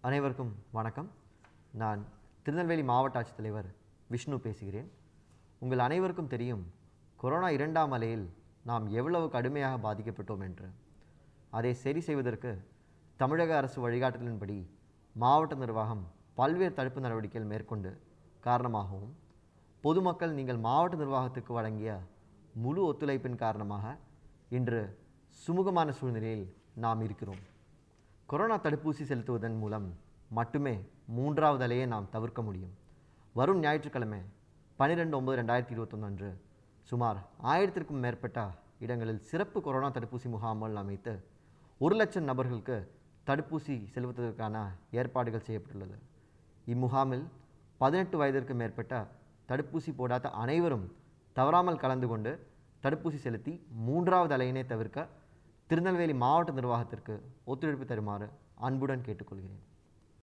அனைவருக்கும் வணக்கம் நான் திருநெல்வேலி மாவட்ட ஆட்சித்தலைவர் விஷ்ணு பேசுகிறேன் உங்கள் அனைவருக்கும் தெரியும் கொரோனா இரண்டாம் அலையில் நாம் எவ்வளவு கடுமையாக பாதிக்கப்பட்டோம் என்று அதை சரி செய்வதற்கு தமிழக அரசு வழிகாட்டுதலின்படி மாவட்ட நிர்வாகம் பல்வேறு தடுப்பு நடவடிக்கைகள் மேற்கொண்டு காரணமாகவும் பொதுமக்கள் நீங்கள் மாவட்ட நிர்வாகத்துக்கு வழங்கிய முழு ஒத்துழைப்பின் காரணமாக இன்று சுமூகமான சூழ்நிலையில் நாம் இருக்கிறோம் கொரோனா தடுப்பூசி செலுத்துவதன் மூலம் மட்டுமே மூன்றாவது அலையை நாம் தவிர்க்க முடியும் வரும் ஞாயிற்றுக்கிழமை பன்னிரெண்டு ஒன்பது ரெண்டாயிரத்தி இருபத்தொன்று அன்று சுமார் ஆயிரத்திற்கும் மேற்பட்ட இடங்களில் சிறப்பு கொரோனா தடுப்பூசி முகாம்கள் அமைத்து ஒரு லட்சம் நபர்களுக்கு தடுப்பூசி செலுத்துவதற்கான ஏற்பாடுகள் செய்யப்பட்டுள்ளது இம்முகாமில் பதினெட்டு வயதிற்கு மேற்பட்ட தடுப்பூசி போடாத அனைவரும் தவறாமல் கலந்து கொண்டு தடுப்பூசி செலுத்தி மூன்றாவது அலையினை தவிர்க்க திருநெல்வேலி மாவட்ட நிர்வாகத்திற்கு ஒத்துழைப்பு தருமாறு அன்புடன் கேட்டுக்கொள்கிறேன்